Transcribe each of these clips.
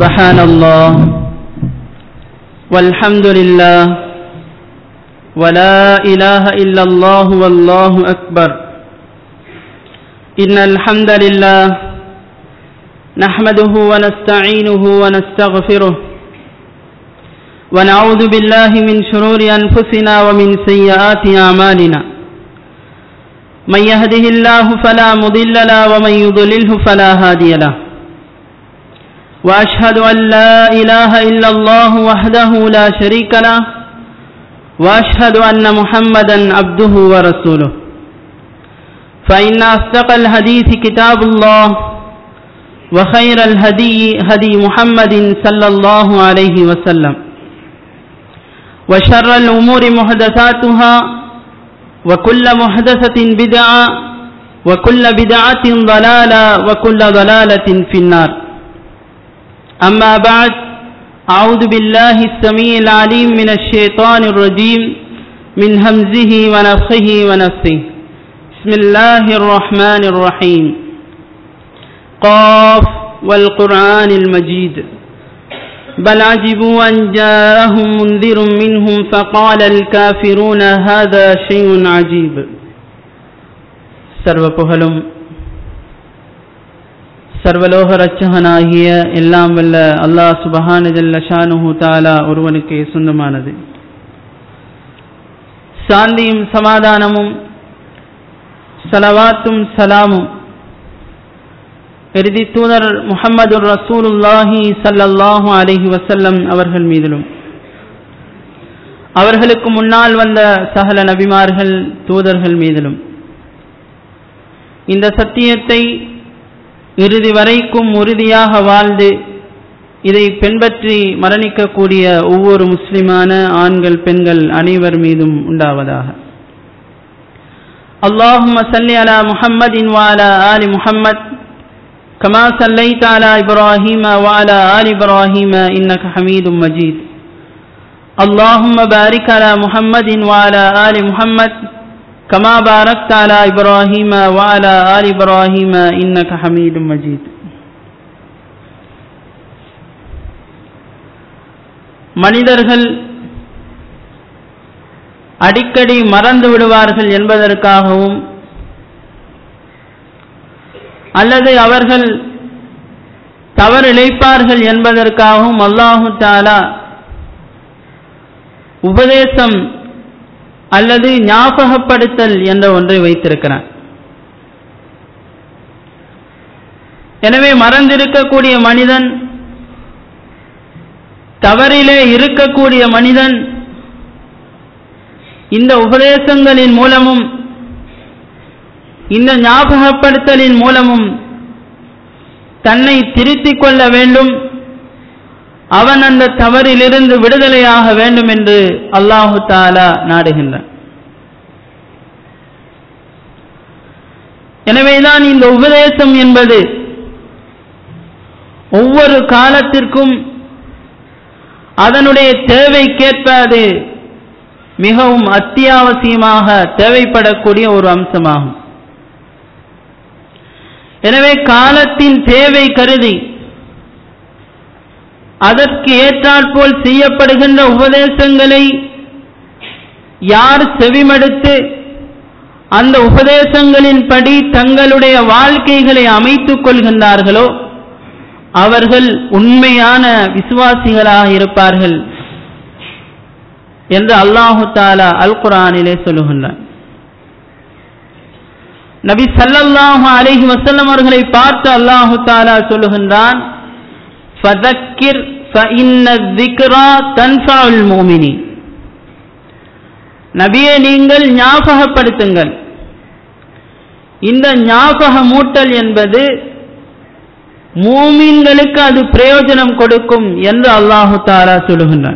سبحان الله والحمد لله ولا إله إلا الله والله أكبر إن الحمد لله نحمده ونستعينه ونستغفره ونعوذ بالله من شرور أنفسنا ومن سيئات أعمالنا من يهده الله فلا مضل له ومن يضلله فلا هادي له وأشهد أن لا إله إلا الله وحده لا شريك له وأشهد أن محمدا عبده ورسوله فإن أصدق الحديث كتاب الله وخير الهدي هدي محمد صلى الله عليه وسلم وشر الأمور محدثاتها وكل محدثة بدعة وكل بدعة ضلالة وكل ضلالة في النار أما بعد أعوذ بالله السميع العليم من الشيطان الرجيم من همزه ونفخه ونفثه بسم الله الرحمن الرحيم قاف والقرآن المجيد بل عجبوا أن جاءهم منذر منهم فقال الكافرون هذا شيء عجيب சர்வ புகழும் சர்வலோக ரச்சகனாகிய எல்லாம் வல்ல அல்லாஹ் சுபஹானஜல்ல ஷானுஹு தாலா ஒருவனுக்கு சொந்தமானது சாந்தியும் சமாதானமும் சலவாத்தும் சலாமும் இறுதி தூதர் முகமது ரசூலுல்லாஹி சல்லல்லாஹு அலஹி வசல்லம் அவர்கள் மீதிலும் அவர்களுக்கு முன்னால் வந்த சகல நபிமார்கள் தூதர்கள் மீதிலும் இந்த சத்தியத்தை இறுதி வரைக்கும் உறுதியாக வாழ்ந்து இதை பின்பற்றி மரணிக்கக்கூடிய ஒவ்வொரு முஸ்லிமான ஆண்கள் பெண்கள் அனைவர் மீதும் உண்டாவதாக اللهم صل على محمد وعلى آل محمد كما صليت على إبراهيم وعلى آل إبراهيم إنك حميد مجيد اللهم بارك على محمد وعلى آل محمد كما باركت على إبراهيم وعلى آل إبراهيم إنك حميد مجيد மனிதர்கள் அடிக்கடி மறந்து விடுவார்கள் என்பதற்காகவும் அல்லது அவர்கள் தவறிழைப்பார்கள் என்பதற்காகவும் அல்லாஹு தாலா உபதேசம் அல்லது ஞாபகப்படுத்தல் என்ற ஒன்றை வைத்திருக்கிறான் எனவே மறந்திருக்கக்கூடிய மனிதன் தவறிலே இருக்கக்கூடிய மனிதன் இந்த உபதேசங்களின் மூலமும் இந்த ஞாபகப்படுத்தலின் மூலமும் தன்னை திருத்திக் கொள்ள வேண்டும் அவன் அந்த தவறிலிருந்து விடுதலையாக வேண்டும் என்று அல்லாஹு தாலா நாடுகின்றான் எனவேதான் இந்த உபதேசம் என்பது ஒவ்வொரு காலத்திற்கும் அதனுடைய தேவைக்கேற்ப அது மிகவும் அத்தியாவசியமாக தேவைப்படக்கூடிய ஒரு அம்சமாகும் எனவே காலத்தின் தேவை கருதி அதற்கு ஏற்றாற்போல் செய்யப்படுகின்ற உபதேசங்களை யார் செவிமடுத்து அந்த உபதேசங்களின்படி தங்களுடைய வாழ்க்கைகளை அமைத்துக் கொள்கின்றார்களோ அவர்கள் உண்மையான விசுவாசிகளாக இருப்பார்கள் என்று அல்லாஹு தாலா அல் குரானிலே சொல்லுகின்றார் நபி சல்லல்லாஹு அலைஹி வசல்லம் அவர்களை பார்த்து அல்லாஹு தாலா சொல்லுகின்றான் ஃபதக்கிர் ஃபஇன்ன திக்ரா தன்ஃபஉல் முஃமினீன் நபியே நீங்கள் ஞாபகப்படுத்துங்கள் இந்த ஞாபக மூட்டல் என்பது மூமின்களுக்கு அது பிரயோஜனம் கொடுக்கும் என்று அல்லாஹு தாலா சொல்லுகின்றான்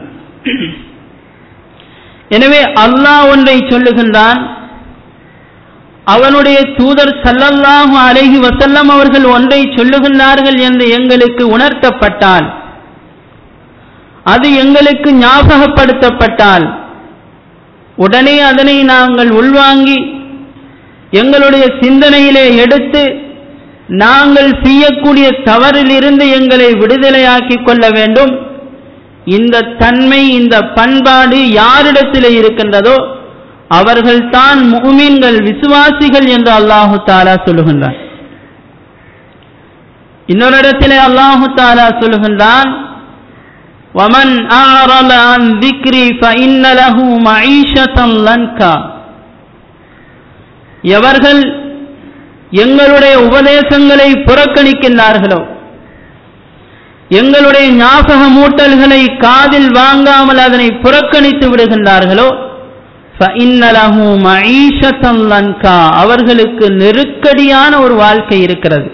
எனவே அல்லாஹ் ஒன்றை சொல்லுகின்றான் அவனுடைய தூதர் சல்லல்லாஹு அலைஹி வசல்லம் அவர்கள் ஒன்றை சொல்லுகின்றார்கள் என்று எங்களுக்கு உணர்த்தப்பட்டால் அது எங்களுக்கு ஞாபகப்படுத்தப்பட்டால் உடனே அதனை நாங்கள் உள்வாங்கி எங்களுடைய சிந்தனையிலே எடுத்து நாங்கள் செய்யக்கூடிய தவறிலிருந்து எங்களை விடுதலையாக்கிக் கொள்ள வேண்டும் இந்த தன்மை இந்த பண்பாடு யாரிடத்தில் இருக்கின்றதோ அவர்கள்தான் முஹ்மின்கள் விசுவாசிகள் என்று அல்லாஹு தாலா சொல்லுகின்றான் இன்னொரு இடத்திலே அல்லாஹு தாலா சொல்லுகின்றான் ومن أعرض عن ذكري فإن له معيشة لنكا எவர்கள் எங்களுடைய உபதேசங்களை புறக்கணிக்கின்றார்களோ எங்களுடைய ஞாபக மூட்டல்களை காதில் வாங்காமல் அதனை புறக்கணித்து விடுகின்றார்களோ அவர்களுக்கு நெருக்கடியான ஒரு வாழ்க்கை இருக்கிறது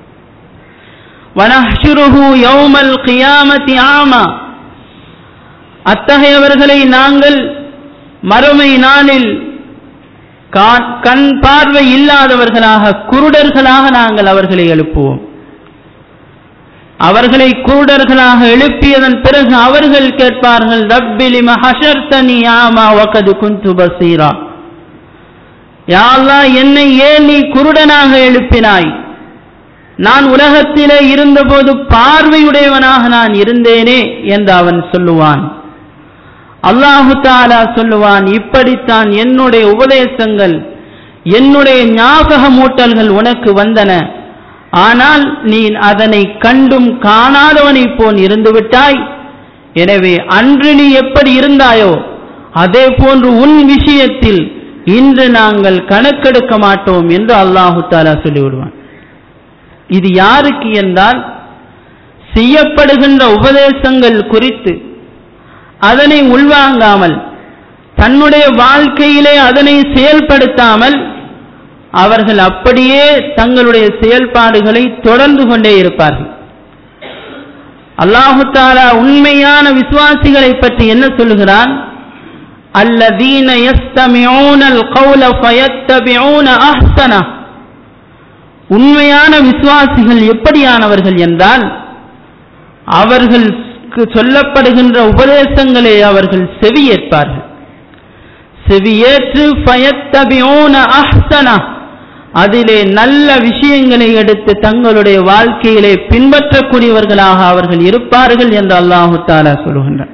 அத்தகையவர்களை நாங்கள் மறுமை நாளில் கண் பார்வை இல்லாதவர்களாக குருடர்களாக நாங்கள் அவர்களை எழுப்புவோம் அவர்களை குருடர்களாக எழுப்பியதன் பிறகு அவர்கள் கேட்பார்கள் ரப்பிலி மஹஷர்தனி ஆமா வகது குந்து பசீரா யாழ்லா என்னை ஏன் நீ குருடனாக எழுப்பினாய் நான் உலகத்திலே இருந்தபோது பார்வையுடையவனாக நான் இருந்தேனே என்று அவன் சொல்லுவான் அல்லாஹு தாலா சொல்லுவான் இப்படித்தான் என்னுடைய உபதேசங்கள் என்னுடைய ஞாபக மூட்டல்கள் உனக்கு வந்தன ஆனால் நீ அதனை கண்டும் காணாதவனை போன் இருந்து விட்டாய் எனவே அன்று நீ எப்படி இருந்தாயோ அதே போன்று உன் விஷயத்தில் இன்று நாங்கள் கணக்கெடுக்க மாட்டோம் என்று அல்லாஹு தாலா சொல்லிவிடுவான் இது யாருக்கு என்றால் செய்யப்படுகின்ற உபதேசங்கள் குறித்து அதனை உள்வாங்காமல் தன்னுடைய வாழ்க்கையிலே அதனை செயல்படுத்தாமல் அவர்கள் அப்படியே தங்களுடைய செயல்பாடுகளை தொடர்ந்து கொண்டே இருப்பார்கள் அல்லாஹு தாலா உண்மையான விசுவாசிகளை பற்றி என்ன சொல்லுகிறான் அல்லதீன யஸ்தமிஊனல் கௌல ஃபயத்தபிஊன அஹ்சனா உண்மையான விசுவாசிகள் எப்படியானவர்கள் என்றால் அவர்களுக்கு சொல்லப்படுகின்ற உபதேசங்களை அவர்கள் செவியேற்பார்கள் செவியேற்று ஃபயத்தபிஊன அஹ்சனா அதிலே நல்ல விஷயங்களை எடுத்து தங்களுடைய வாழ்க்கையிலே பின்பற்றக்கூடியவர்களாக அவர்கள் இருப்பார்கள் என்று அல்லாஹு தாலா சொல்லுகின்றார்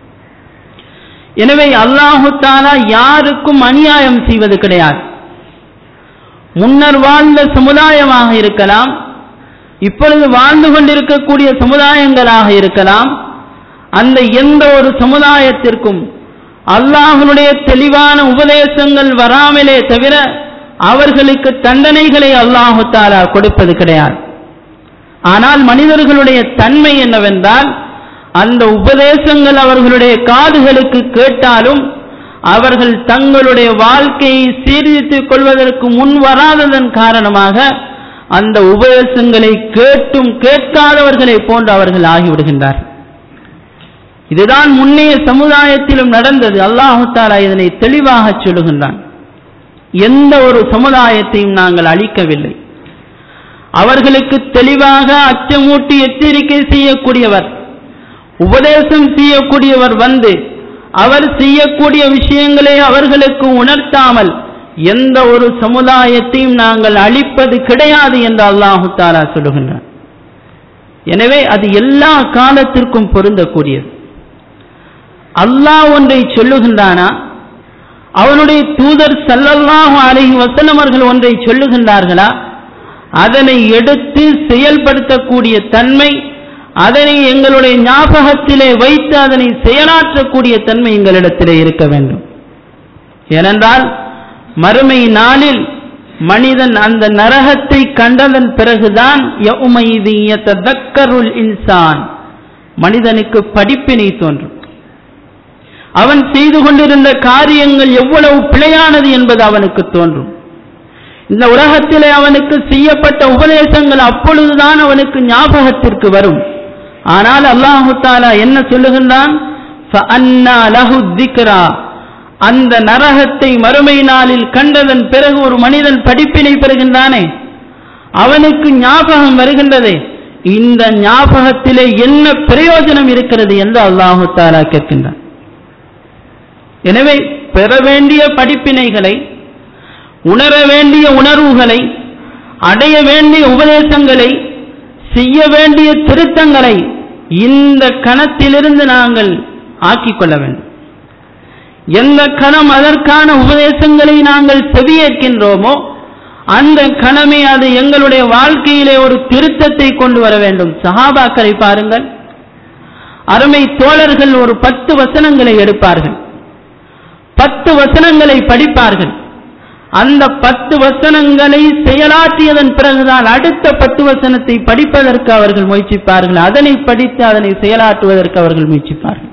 எனவே அல்லாஹு தாலா யாருக்கும் அநியாயம் செய்வது கிடையாது முன்னர் வாழ்ந்த சமுதாயமாக இருக்கலாம் இப்பொழுது வாழ்ந்து கொண்டிருக்கக்கூடிய சமுதாயங்களாக இருக்கலாம் அந்த எந்த ஒரு சமுதாயத்திற்கும் அல்லாஹனுடைய தெளிவான உபதேசங்கள் வராமலே தவிர அவர்களுக்கு தண்டனைகளை அல்லாஹு தாலா கொடுப்பது கிடையாது ஆனால் மனிதர்களுடைய தன்மை என்னவென்றால் அந்த உபதேசங்கள் அவர்களுடைய காதுகளுக்கு கேட்டாலும் அவர்கள் தங்களுடைய வாழ்க்கையை சீர்திருத்திக் கொள்வதற்கு முன் வராததன் காரணமாக அந்த உபதேசங்களை கேட்டும் கேட்காதவர்களை போன்று அவர்கள் ஆகிவிடுகின்றார் இதுதான் முன்னைய சமுதாயத்திலும் நடந்தது அல்லாஹு தாலா இதனை தெளிவாக சொல்லுகின்றான் எந்த ஒரு சமுதாயத்தையும் நாங்கள் அழிக்கவில்லை அவர்களுக்கு தெளிவாக அச்சமூட்டி எச்சரிக்கை செய்யக்கூடியவர் உபதேசம் செய்யக்கூடியவர் வந்து அவர் செய்யக்கூடிய விஷயங்களை அவர்களுக்கு உணர்த்தாமல் எந்த ஒரு சமுதாயத்தையும் நாங்கள் அழிப்பது கிடையாது என்று அல்லாஹு தாலா சொல்லுகின்றார் எனவே அது எல்லா காலத்திற்கும் பொருந்தக்கூடியது அல்லாஹ் ஒன்றை சொல்லுகின்றானா அவனுடைய தூதர் சல்லல்லாஹு அலைஹி வஸல்லம் அவர்கள் ஒன்றை சொல்லுகின்றார்களா அதனை எடுத்து செயல்படுத்தக்கூடிய தன்மை அதனை எங்களுடைய ஞாபகத்திலே வைத்து அதனை செயலாற்றக்கூடிய தன்மை எங்களிடத்திலே இருக்க வேண்டும் ஏனென்றால் மறுமை நாளில் மனிதன் அந்த நரகத்தை கண்டதன் பிறகுதான் தக்கருள் இன்சான் மனிதனுக்கு படிப்பினை தோன்றும் அவன் செய்து கொண்டிருந்த காரியங்கள் எவ்வளவு பிழையானது என்பது அவனுக்கு தோன்றும் இந்த உலகத்திலே அவனுக்கு செய்யப்பட்ட உபதேசங்கள் அப்பொழுதுதான் அவனுக்கு ஞாபகத்திற்கு வரும் ஆனால் அல்லாஹு தாலா என்ன சொல்லுகின்றான் அந்த நரகத்தை மறுமை நாளில் கண்டதன் பிறகு ஒரு மனிதன் படிப்பினை பெறுகின்றானே அவனுக்கு ஞாபகம் வருகின்றதே இந்த ஞாபகத்திலே என்ன பிரயோஜனம் இருக்கிறது என்று அல்லாஹு தாலா கேட்கின்றான் எனவே பெற வேண்டிய படிப்பினைகளை உணர வேண்டிய உணர்வுகளை அடைய வேண்டிய உபதேசங்களை செய்ய வேண்டிய திருத்தங்களை இந்த கணத்திலிருந்து நாங்கள் ஆக்கிக் கொள்ள வேண்டும் எந்த கணம் அதற்கான உபதேசங்களை நாங்கள் செவியேற்கின்றோமோ அந்த கணமே அது எங்களுடைய வாழ்க்கையிலே ஒரு திருத்தத்தை கொண்டு வர வேண்டும் சஹாபாக்களை பாருங்கள் அருமை தோழர்கள் ஒரு பத்து வசனங்களை எடுப்பார்கள் பத்து வசனங்களை படிப்பார்கள் அந்த பத்து வசனங்களை செயலாற்றியதன் பிறகுதான் அடுத்த பத்து வசனத்தை படிப்பதற்கு அவர்கள் முயற்சிப்பார்கள் அதனை படித்து அதனை செயலாற்றுவதற்கு அவர்கள் முயற்சிப்பார்கள்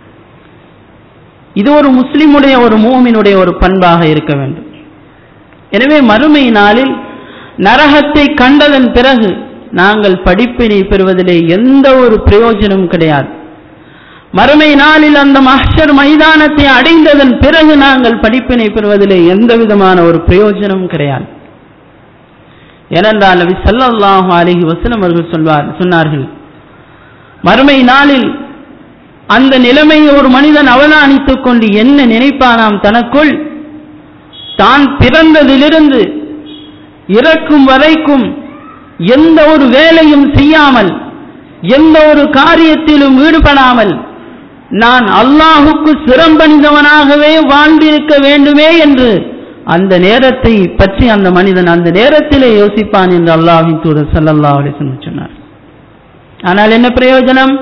இது ஒரு முஸ்லிமுடைய ஒரு மூமினுடைய ஒரு பண்பாக இருக்க வேண்டும் எனவே மறுமை நாளில் நரகத்தை கண்டதன் பிறகு நாங்கள் படிப்பினை பெறுவதிலே எந்த ஒரு பிரயோஜனமும் கிடையாது மறுமை நாளில் அந்த மஹ்ஷர் மைதானத்தை அடைந்ததன் பிறகு நாங்கள் படிப்பினை பெறுவதிலே எந்த விதமான ஒரு பிரயோஜனமும் கிடையாது ஏனென்றால் நபி ஸல்லல்லாஹு அலைஹி வஸல்லம் அவர்கள் சொல்வார் சொன்னார்கள் மறுமை நாளில் அந்த நிலைமையை ஒரு மனிதன் அவதானித்துக் கொண்டு என்ன நினைப்பானாம் தனக்குள் தான் பிறந்ததிலிருந்து இறக்கும் வரைக்கும் எந்த ஒரு வேலையும் செய்யாமல் எந்த ஒரு காரியத்திலும் ஈடுபடாமல் நான் அல்லாஹுக்கு சிரம்பணிந்தவனாகவே வாழ்ந்திருக்க வேண்டுமே என்று அந்த நேரத்தை பற்றி அந்த மனிதன் அந்த நேரத்திலே யோசிப்பான் என்று அல்லாஹின் தூதர் ஸல்லல்லாஹு அலைஹி வஸல்லம் சொன்னார் ஆனால் என்ன பிரயோஜனம்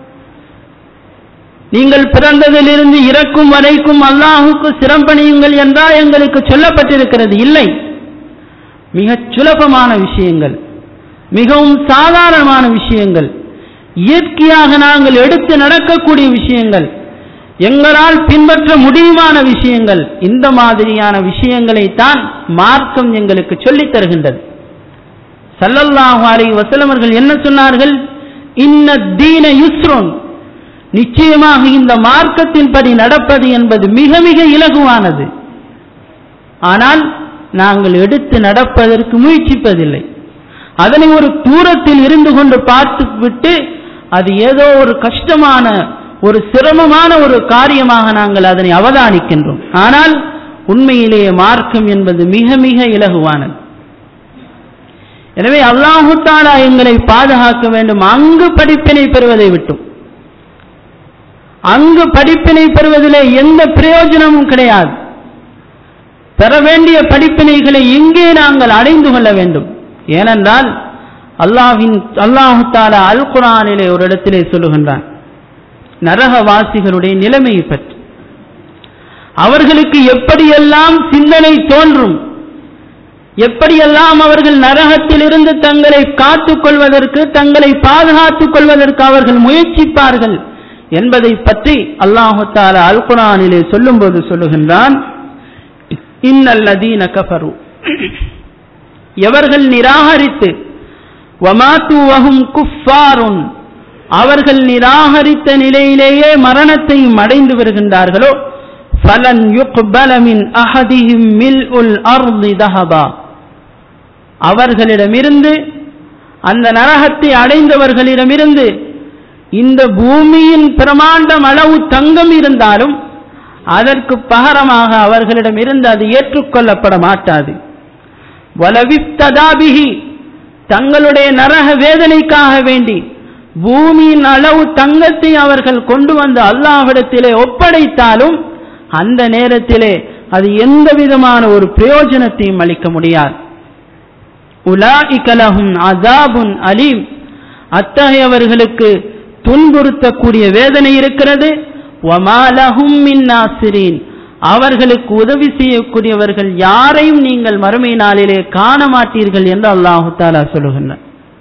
நீங்கள் பிறந்ததிலிருந்து இறக்கும் வரைக்கும் அல்லாஹுக்கு சிரம்பணியுங்கள் என்றால் எங்களுக்கு சொல்லப்பட்டிருக்கிறது இல்லை மிகச் சுலபமான விஷயங்கள் மிகவும் சாதாரணமான விஷயங்கள் இயற்கையாக நாங்கள் எடுத்து நடக்கக்கூடிய விஷயங்கள் எங்களால் பின்பற்ற முடியுமான விஷயங்கள் இந்த மாதிரியான விஷயங்களை தான் மார்க்கம் எங்களுக்கு சொல்லித் தருகின்றது சல்லல்லாஹு அலைஹி வஸல்லம் அவர்கள் என்ன சொன்னார்கள் இன்ன தீன யுஸ்ரோன் நிச்சயமாக இந்த மார்க்கத்தின்படி நடப்பது என்பது மிக மிக இலகுவானது ஆனால் நாங்கள் எடுத்து நடப்பதற்கு முயற்சிப்பதில்லை அதனை ஒரு தூரத்தில் இருந்து கொண்டு பார்த்து விட்டு அது ஏதோ ஒரு கஷ்டமான ஒரு சிரமமான ஒரு காரியமாக நாங்கள் அதனை அவதானிக்கின்றோம் ஆனால் உண்மையிலேயே மார்க்கம் என்பது மிக மிக இலகுவானது எனவே அல்லாஹு தாலா எங்களை பாதுகாக்க வேண்டும் அங்கு படிப்பினை பெறுவதை விட்டும் அங்கு படிப்பினை பெறுவதிலே எந்த பிரயோஜனமும் கிடையாது பெற வேண்டிய படிப்பினைகளை இங்கே நாங்கள் அடைந்து கொள்ள வேண்டும் ஏனென்றால் அல்லாஹின் அல்லாஹு தாலா அல் குரானிலே ஒரு இடத்திலே சொல்லுகின்றான் நரகவாசிகளுடைய நிலைமையை பற்றி அவர்களுக்கு எப்படியெல்லாம் சிந்தனை தோன்றும் எப்படியெல்லாம் அவர்கள் நரகத்தில் இருந்து தங்களை காத்துக் கொள்வதற்கு தங்களை பாதுகாத்துக் கொள்வதற்கு அவர்கள் முயற்சிப்பார்கள் என்பதை பற்றி அல்லாஹு தாலா அல் குரானிலே சொல்லும்போது சொல்லுகின்றான் இன்னல்லதீன கஃபரு எவர்கள் நிராகரித்து வமாத்து வஹும் குஃபாருன் அவர்கள் நிராகரித்த நிலையிலேயே மரணத்தையும் அடைந்து வருகின்றார்களோ ஃபலன் யுக்பல மின் அஹதிஹிம் மில்உல் அர்தி தஹபா அவர்களிடமிருந்து அந்த நரகத்தை அடைந்தவர்களிடமிருந்து இந்த பூமியின் பிரமாண்டம் அளவு தங்கம் இருந்தாலும் அதற்கு பகரமாக அவர்களிடமிருந்து அது ஏற்றுக்கொள்ளப்பட மாட்டாது வலவிப்ததாபிகி தங்களுடைய நரக வேதனைக்காக வேண்டி பூமியின் அளவு தங்கத்தை அவர்கள் கொண்டு வந்து அல்லாஹ்விடத்திலே ஒப்படைத்தாலும் அந்த நேரத்திலே அது எந்த விதமான ஒரு பிரயோஜனத்தையும் அளிக்க முடியாது உலாஇகலஹும் அசாபுன் அலீம் அத்தகையவர்களுக்கு துன்புறுத்தக்கூடிய வேதனை இருக்கிறது வமாலஹும் மின் நாசிரீன் அவர்களுக்கு உதவி செய்யக்கூடியவர்கள் யாரையும் நீங்கள் மறுமை நாளிலே காண மாட்டீர்கள் என்று அல்லாஹு தாலா சொல்லுகின்றார்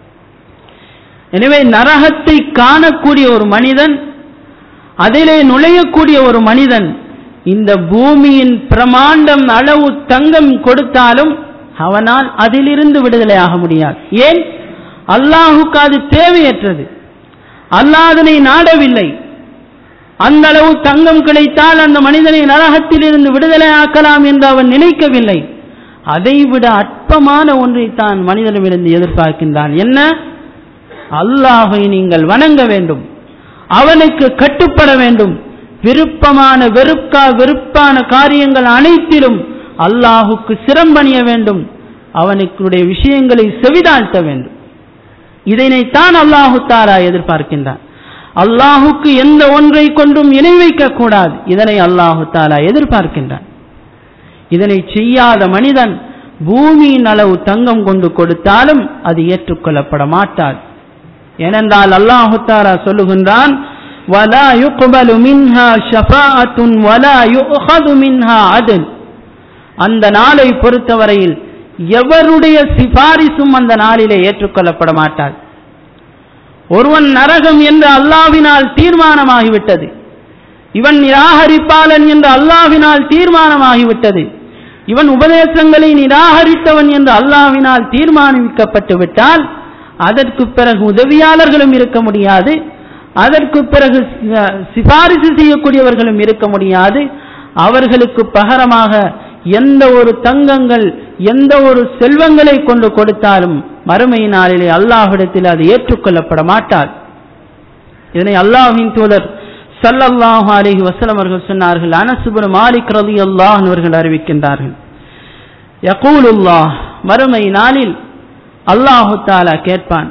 எனவே நரகத்தை காணக்கூடிய ஒரு மனிதன் அதிலே நுழையக்கூடிய ஒரு மனிதன் இந்த பூமியின் பிரமாண்டம் அளவு தங்கம் கொடுத்தாலும் அவனால் அதிலிருந்து விடுதலையாக முடியாது ஏன் அல்லாஹுக்கு அது தேவையற்றது அல்லாஹ் அதனை நாடவில்லை அந்த அளவு தங்கம் கிடைத்தால் அந்த மனிதனை நரகத்தில் இருந்து விடுதலை ஆக்கலாம் என்று அவன் நினைக்கவில்லை அதைவிட அற்பமான ஒன்றை தான் மனிதனிடமிருந்து எதிர்பார்க்கின்றான் என்ன அல்லாஹை நீங்கள் வணங்க வேண்டும் அவனுக்கு கட்டுப்பட வேண்டும் விருப்பமான வெறுக்கா வெறுப்பான காரியங்கள் அனைத்திலும் அல்லாஹுக்கு சிரம்பணிய வேண்டும் அவனுக்குடைய விஷயங்களை செவிதாழ்த்த வேண்டும் இதனைத்தான் அல்லாஹு தாலா எதிர்பார்க்கின்றான் அல்லாஹுக்கு எந்த ஒன்றை கொண்டும் இணை வைக்க கூடாது இதனை அல்லாஹு தாலா எதிர்பார்க்கின்றான் இதனை செய்யாத மனிதன் பூமியின் அளவு தங்கம் கொண்டு கொடுத்தாலும் அது ஏற்றுக்கொள்ளப்பட மாட்டாது ஏனென்றால் அல்லாஹு தாலா சொல்லுகின்றான் ولا يقبل منها شفاعة ولا يؤخذ منها عدل அந்த நாளை பொறுத்தவரையில் எவருடைய சிபாரிசும் அந்த நாளிலே ஏற்றுக்கொள்ளப்பட மாட்டாது ஒருவன் நரகம் என்று அல்லாவினால் தீர்மானமாகிவிட்டது இவன் நிராகரிப்பாளன் என்று அல்லாவினால் தீர்மானமாகிவிட்டது இவன் உபதேசங்களை நிராகரித்தவன் என்று அல்லாவினால் தீர்மானிக்கப்பட்டு விட்டால் அதற்கு பிறகு உதவியாளர்களும் இருக்க முடியாது அதற்கு பிறகு சிபாரிசு செய்யக்கூடியவர்களும் இருக்க முடியாது அவர்களுக்கு பகரமாக எந்த ஒரு தங்கங்கள் எந்த ஒரு செல்வங்களை கொண்டு கொடுத்தாலும் மறுமை நாளிலே அல்லாஹ்விடத்தில் அது ஏற்றுக்கொள்ளப்பட மாட்டார் இதனை அல்லாஹின் தூதர் சல்லல்லாஹு அலிஹி வசலம் அவர்கள் சொன்னார்கள் அனசுபுர மாலிக் ரதி அல்லாஹ் அவர்கள் அறிவிக்கின்றார்கள் யகூலுல்லாஹ் மறுமை நாளில் அல்லாஹு தாலா கேட்பான்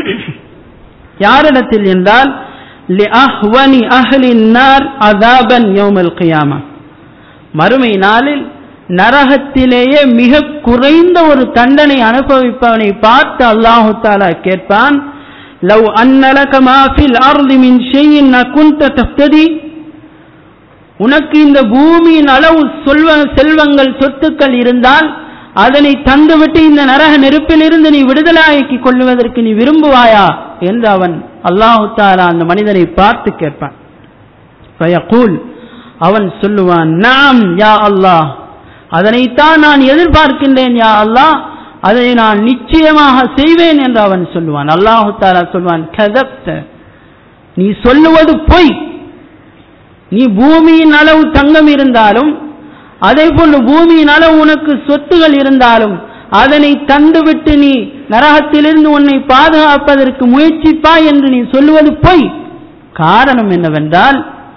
யாரிடத்தில் என்றால் லிஅஹ்வனி அஹ்லின் நார் அதாபன் யௌமல் கியாமா மறுமை நாளில் நரகத்திலேயே மிக குறைந்த ஒரு தண்டனை அனுபவிப்பவனை பார்த்து அல்லாஹு தாலா கேட்பான் லவ் அன்னலக மாஃபில் அர்தி மின் ஷையின் குந்த தப்ததி உனக்கு இந்த பூமியின் அளவு சொல்வ செல்வங்கள் சொத்துக்கள் இருந்தால் அதனை தந்துவிட்டு இந்த நரக நெருப்பிலிருந்து நீ விடுதலாக்கி கொள்வதற்கு நீ விரும்புவாயா என்று அவன் அல்லாஹு தாலா அந்த மனிதனை பார்த்து கேட்பான் ஃபயகூல் அவன் சொல்லுவான் நாம் யா அல்லாஹ் அதனைத்தான் நான் எதிர்பார்க்கின்றேன் யா அல்லாஹ் அதை நான் நிச்சயமாக செய்வேன் என்று அவன் சொல்லுவான் அல்லாஹு தாலா சொல்வான் கதப்த நீ சொல்லுவது பொய் நீ பூமியின் அளவு தங்கம் இருந்தாலும் அதே போன்று பூமியின் அளவு உனக்கு சொத்துகள் இருந்தாலும் அதனை தந்துவிட்டு நீ நரகத்திலிருந்து உன்னை பாதுகாப்பதற்கு முயற்சிப்பாய் என்று நீ சொல்லுவது பொய் காரணம் என்னவென்றால்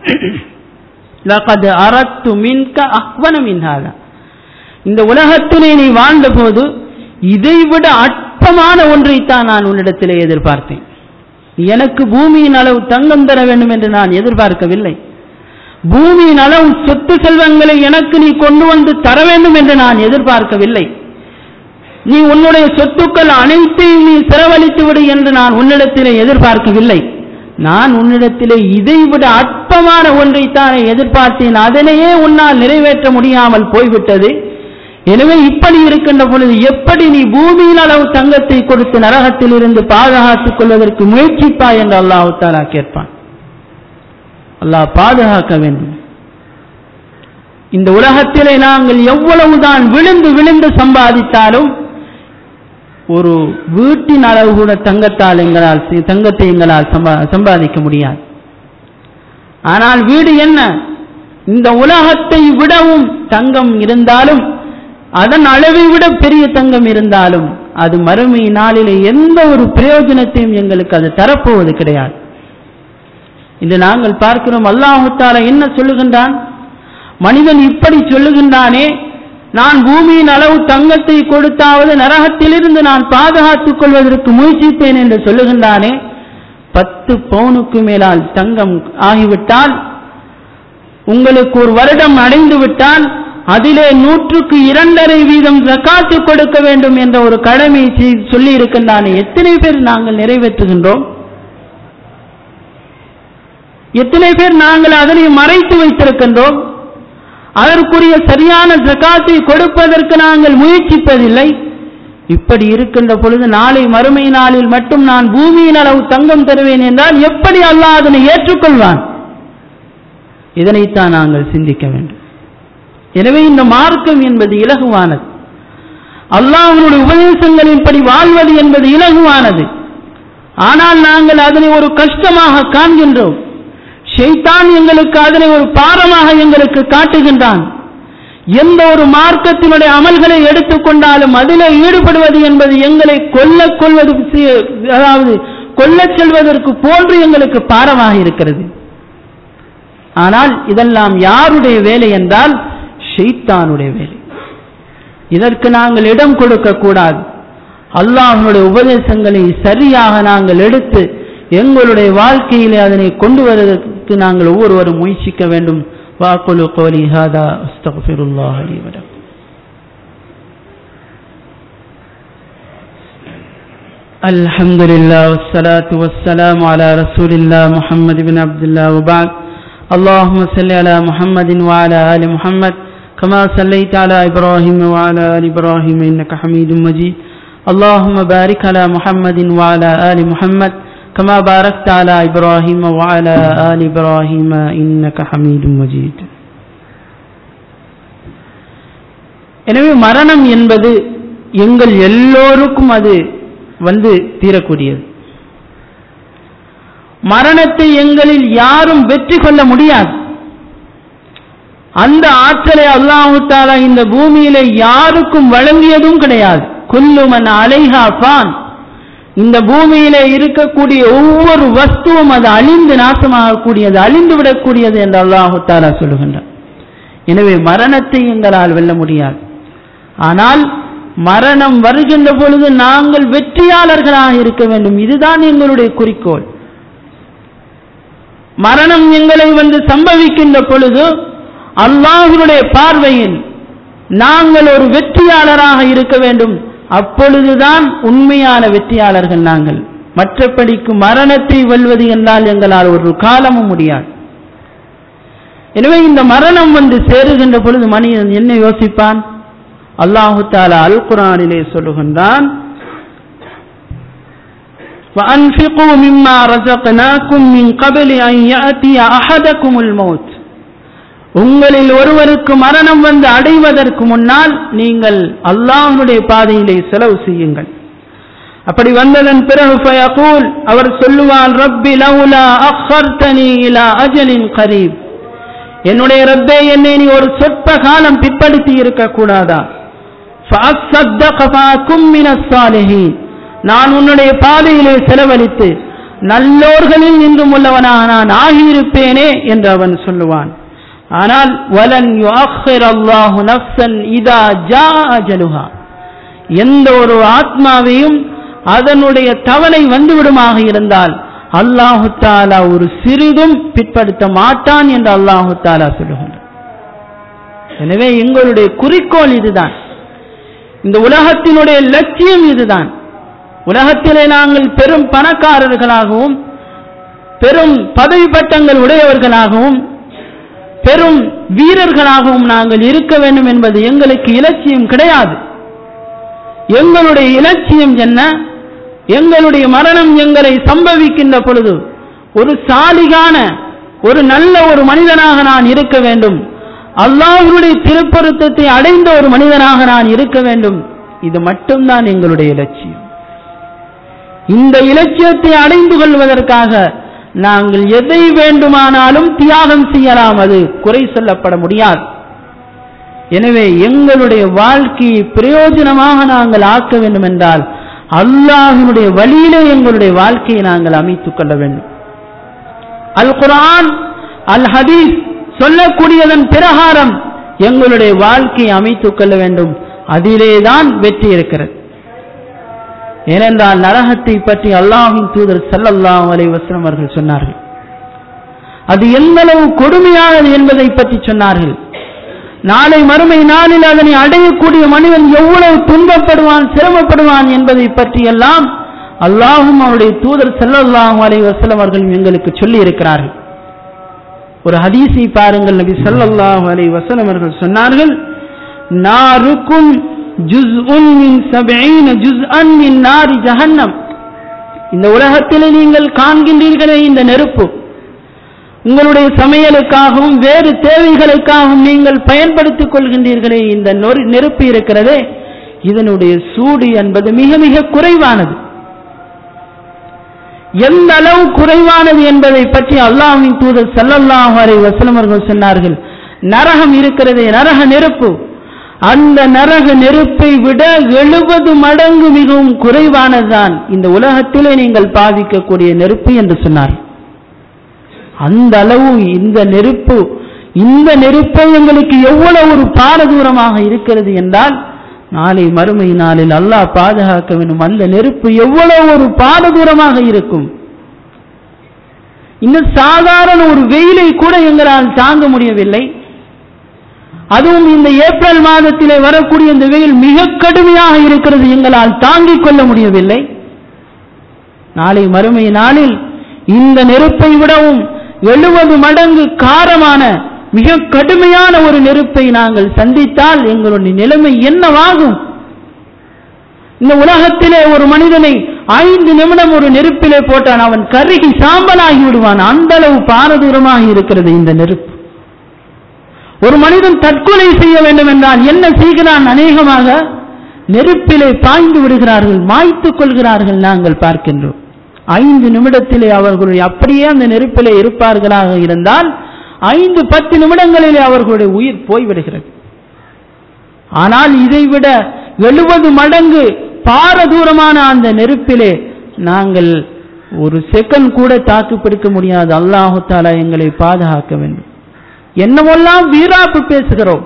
லகது அரத்து மின்க அஹ்வன மின்ஹாதா இந்த உலகத்திலே நீ வாழ்ந்தபோது இதைவிட அற்பமான ஒன்றைத்தான் நான் உன்னிடத்திலே எதிர்பார்த்தேன் எனக்கு பூமியின் அளவு தங்கம் தர வேண்டும் என்று நான் எதிர்பார்க்கவில்லை பூமியின் அளவு சொத்து செல்வங்களை எனக்கு நீ கொண்டு வந்து தர வேண்டும் என்று நான் எதிர்பார்க்கவில்லை நீ உன்னுடைய சொத்துக்கள் அனைத்தையும் நீ செலவழித்து விடு என்று நான் உன்னிடத்திலே எதிர்பார்க்கவில்லை நான் உன்னிடத்திலே இதைவிட அற்பமான ஒன்றைத்தானே எதிர்பார்த்தேன் அதனையே உன்னால் நிறைவேற்ற முடியாமல் போய்விட்டது எனவே இப்படி இருக்கின்ற பொழுது எப்படி நீ பூமியின் அளவு தங்கத்தை கொடுத்து நரகத்தில் இருந்து பாதுகாத்துக் கொள்வதற்கு முயற்சிப்பா என்று அல்லாஹு தாலா கேட்பான் அல்லாஹ் பாதுகாக்க வேண்டும் இந்த உலகத்திலே நாங்கள் எவ்வளவுதான் விழுந்து விழுந்து சம்பாதித்தாலும் ஒரு வீட்டின் அளவு கூட தங்கத்தால் எங்களால் தங்கத்தை எங்களால் சம்பாதிக்க முடியாது ஆனால் வீடு என்ன இந்த உலகத்தை விடவும் தங்கம் இருந்தாலும் அதன் அளவை விட பெரிய தங்கம் இருந்தாலும் அது மறுமை நாளிலே எந்த ஒரு பிரயோஜனத்தையும் எங்களுக்கு அது தரப்போவது கிடையாது இன்று நாங்கள் பார்க்கிறோம் அல்லாஹுத்தால என்ன சொல்லுகின்றான் மனிதன் இப்படி சொல்லுகின்றானே நான் பூமியின் அளவு தங்கத்தை கொடுத்தாவது நரகத்திலிருந்து நான் பாதுகாத்துக் கொள்வதற்கு முயற்சிப்பேன் என்று சொல்லுகின்றானே பத்து பவுனுக்கு மேலால் தங்கம் ஆகிவிட்டால் உங்களுக்கு ஒரு வருடம் அடைந்து விட்டால் அதிலே நூற்றுக்கு இரண்டரை வீதம் ஜக்காத்து கொடுக்க வேண்டும் என்ற ஒரு கடமை சொல்லி இருக்கின்றானே எத்தனை பேர் நாங்கள் நிறைவேற்றுகின்றோம் எத்தனை பேர் நாங்கள் அதனை மறைத்து வைத்திருக்கின்றோம் அதற்குரிய சரியான ஜக்காத்தை கொடுப்பதற்கு நாங்கள் முயற்சிப்பதில்லை இப்படி இருக்கின்ற பொழுது நாளை மறுமை நாளில் மட்டும் நான் பூமியின் அளவு தங்கம் தருவேன் என்றால் எப்படி அல்லாஹ் அதனை ஏற்றுக்கொள்வான் இதனைத்தான் நாங்கள் சிந்திக்க வேண்டும் எனவே இந்த மார்க்கம் என்பது இலகுவானது அல்லாஹனுடைய உபதேசங்களின்படி வாழ்வது என்பது இலகுவானது ஆனால் நாங்கள் அதனை ஒரு கஷ்டமாக காண்கின்றோம் ஷெய்தான் எங்களுக்கு அதனை ஒரு பாரமாக எங்களுக்கு காட்டுகின்றான் எந்த ஒரு மார்க்கத்தினுடைய அமல்களை எடுத்துக்கொண்டாலும் அதிலே ஈடுபடுவது என்பது எங்களை கொல்ல கொள்வது அதாவது கொல்லச் செல்வதற்கு போன்று எங்களுக்கு பாரமாக இருக்கிறது ஆனால் இதெல்லாம் யாருடைய வேலை என்றால் ஷெய்தானுடைய வேலை இதற்கு நாங்கள் இடம் கொடுக்க கூடாது அல்லாஹனுடைய உபதேசங்களை சரியாக நாங்கள் எடுத்து எங்களுடைய வாழ்க்கையிலே அதனை கொண்டு வருவதற்கு நாங்கள் ஒவ்வொருவரும் முயற்சிக்க வேண்டும் வாக்குலு கோலி ஹாதா அஸ்தகுல்லாஹ் அலி வரம் الحمد لله والصلاة والسلام على رسول الله محمد بن عبد الله وبعد اللهم صل على محمد وعلى آل محمد كما صليت على إبراهيم وعلى آل إبراهيم إنك حميد مجيد اللهم بارك على محمد وعلى آل محمد كما باركت على إبراهيم وعلى آل إبراهيم إنك حميد مجيد எனவே மரணம் என்பது எங்கள் எல்லோருக்கும் அது வந்து தீரக்கூடியது மரணத்தை எங்களில் யாரும் வெற்றி கொள்ள முடியாது அந்த ஆற்றலை அல்லாஹு தாலா இந்த பூமியில யாருக்கும் வழங்கியதும் கிடையாது குல்லுமன் அலைஹா பான் இந்த பூமியில இருக்கக்கூடிய ஒவ்வொரு வஸ்துவும் அது அழிந்து நாசமாகக்கூடியது அழிந்து விடக்கூடியது என்று அல்லாஹு தாலா சொல்லுகின்றார் எனவே மரணத்தை எங்களால் வெல்ல முடியாது ஆனால் மரணம் வருகின்ற பொழுது நாங்கள் வெற்றியாளர்களாக இருக்க வேண்டும் இதுதான் எங்களுடைய குறிக்கோள் மரணம் எங்களை வந்து சம்பவிக்கின்ற பொழுது அல்லாஹனுடைய பார்வையில் நாங்கள் ஒரு வெற்றியாளராக இருக்க வேண்டும் அப்பொழுதுதான் உண்மையான வெற்றியாளர்கள் நாங்கள் மற்றபடிக்கு மரணத்தை வெல்வது என்றால் எங்களால் ஒரு காலமும் முடியாது எனவே இந்த மரணம் வந்து சேருகின்ற பொழுது மனிதன் என்ன யோசிப்பான் அல்லாஹு தாலா அல் குரானிலே சொல்லுகின்றான் وأنفقوا مما رزقناكم من قبل أن يأتي أحدكم الموت உங்களில் ஒருவருக்கு மரணம் வந்து அடைவதற்கு முன்னால் நீங்கள் அல்லாஹனுடைய பாதையிலே செலவு செய்யுங்கள் அப்படி வந்ததன் பிறகு ஃபயகூல் அவர் சொல்லுவார் ரப்பி லவுலா அஹர்தனி இலா அஜலின் கரீப் என்னுடைய ரப்பே என்னை நீ ஒரு சொற்ப காலம் பிற்படுத்தி இருக்க கூடாதா நான் உன்னுடைய பாதையிலே செலவழித்து நல்லோர்களில் நின்றும் உள்ளவனாக நான் ஆகியிருப்பேனே என்று அவன் சொல்லுவான் ஆனால் வலன் அல்லாஹு நப்சன் இதா ஜா அஜலுஹா எந்த ஒரு ஆத்மாவையும் அதனுடைய தவணை வந்துவிடுமாக இருந்தால் அல்லாஹு தாலா ஒரு சிறிதும் பிற்படுத்த மாட்டான் என்று அல்லாஹு தாலா சொல்லுகின்றார் எனவே எங்களுடைய குறிக்கோள் இதுதான் இந்த உலகத்தினுடைய லட்சியம் இதுதான் உலகத்திலே நாங்கள் பெரும் பணக்காரர்களாகவும் பெரும் பதவி பட்டங்கள் உடையவர்களாகவும் பெரும் வீரர்களாகவும் நாங்கள் இருக்க வேண்டும் என்பது எங்களுக்கு இலட்சியம் கிடையாது எங்களுடைய இலட்சியம் என்ன எங்களுடைய மரணம் எங்களை சம்பவிக்கின்ற பொழுது ஒரு சாலிகான ஒரு நல்ல ஒரு மனிதனாக நான் இருக்க வேண்டும் அல்லாஹனுடைய திருப்பொருத்தத்தை அடைந்த ஒரு மனிதனாக நான் இருக்க வேண்டும் இது மட்டும்தான் எங்களுடைய இலட்சியம் இந்த இலட்சியத்தை அடைந்து கொள்வதற்காக நாங்கள் எதை வேண்டுமானாலும் தியாகம் செய்யலாம் அது குறை சொல்லப்பட முடியாது எனவே எங்களுடைய வாழ்க்கையை பிரயோஜனமாக நாங்கள் ஆக்க வேண்டும் என்றால் அல்லாஹினுடைய வழியிலே எங்களுடைய வாழ்க்கையை நாங்கள் அமைத்துக் கொள்ள வேண்டும் அல் குரான் அல் ஹதீஸ் சொல்லக்கூடியதன் பிரகாரம் எங்களுடைய வாழ்க்கையை அமைத்துக் கொள்ள வேண்டும் அதிலேதான் வெற்றி இருக்கிறது ஏனென்றால் நரகத்தை பற்றி அல்லாஹின் தூதர் சல்லல்லாஹ் அலை வசனம் அவர்கள் சொன்னார்கள் அது எந்த அளவு கொடுமையானது என்பதை பற்றி சொன்னார்கள் நாளை மறுமை நாளில் அதனை அடையக்கூடிய மனிதன் எவ்வளவு துன்பப்படுவான் சிரமப்படுவான் என்பதை பற்றியெல்லாம் அல்லாஹும் அவருடைய தூதர் செல்லல்லாஹு அலை வசலம் அவர்கள் எங்களுக்கு சொல்லி இருக்கிறார்கள் ஒரு ஹதீஸை பாருங்கள் நபி ஸல்லல்லாஹு அலைஹி வஸல்லம் அவர்கள் சொன்னார்கள் நாருக்கும் ஜுஸ்உன் மின் சபீன ஜுஸ்அன் மின் நாரி ஜஹன்னம் இந்த உலகத்திலே நீங்கள் காண்கின்றீர்களே இந்த நெருப்பு உங்களுடைய சமையலுக்காகவும் வேறு தேவைகளுக்காகவும் நீங்கள் பயன்படுத்திக் கொள்கின்றீர்களே இந்த நொறு- நெருப்பு இருக்கிறதே இதனுடைய சூடு என்பது மிக மிக குறைவானது எந்த அளவு குறைவானது என்பதை பற்றி அல்லாஹ்வின் தூதர் ஸல்லல்லாஹு அலைஹி வஸல்லம் அவர்கள் சொன்னார்கள் நரகம் இருக்கிறதே நரக நெருப்பு அந்த நரக நெருப்பை விட எழுபது மடங்கு மிகவும் குறைவானதுதான் இந்த உலகத்திலே நீங்கள் பாவிக்கக்கூடிய நெருப்பு என்று சொன்னார் அந்த அளவு இந்த நெருப்பு இந்த நெருப்பை எங்களுக்கு எவ்வளவு ஒரு பாரதூரமாக இருக்கிறது என்றால் நாளை மறுமை நாளில் அல்லாஹ் பாதுகாக்க வேண்டும் அந்த நெருப்பு எவ்வளவு ஒரு பாரதூரமாக இருக்கும் இந்த சாதாரண ஒரு வெயிலை கூட எங்களால் தாங்க முடியவில்லை அதுவும் இந்த ஏப்ரல் மாதத்திலே வரக்கூடிய இந்த வெயில் மிக கடுமையாக இருக்கிறது எங்களால் தாங்கிக் கொள்ள முடியவில்லை நாளை மறுமை நாளில் இந்த நெருப்பை விடவும் எழுபது மடங்கு காரமான மிக கடுமையான ஒரு நெருப்பை நாங்கள் சந்தித்தால் எங்களுடைய நிலைமை என்னவாகும் இந்த உலகத்திலே ஒரு மனிதனை ஐந்து நிமிடம் ஒரு நெருப்பிலே போட்டான் அவன் கருகி சாம்பலாகி விடுவான் அந்த அளவு பாரதூரமாக இருக்கிறது இந்த நெருப்பு ஒரு மனிதன் தற்கொலை செய்ய வேண்டும் என்றால் என்ன செய்கிறான் அநேகமாக நெருப்பிலே பாய்ந்து விடுகிறார்கள் மாய்த்துக் கொள்கிறார்கள் நாங்கள் பார்க்கின்றோம் ஐந்து நிமிடத்திலே அவர்களுடைய அப்படியே அந்த நெருப்பிலே இருப்பார்களாக இருந்தால் ஐந்து பத்து நிமிடங்களிலே அவர்களுடைய உயிர் போய்விடுகிறது ஆனால் இதைவிட எழுபது மடங்கு பாரதூரமான அந்த நெருப்பிலே நாங்கள் ஒரு செகண்ட் கூட தாக்கு பிடிக்க முடியாது அல்லாஹு தாலா எங்களை பாதுகாக்க வேண்டும் என்னவெல்லாம் வீராப்பு பேசுகிறோம்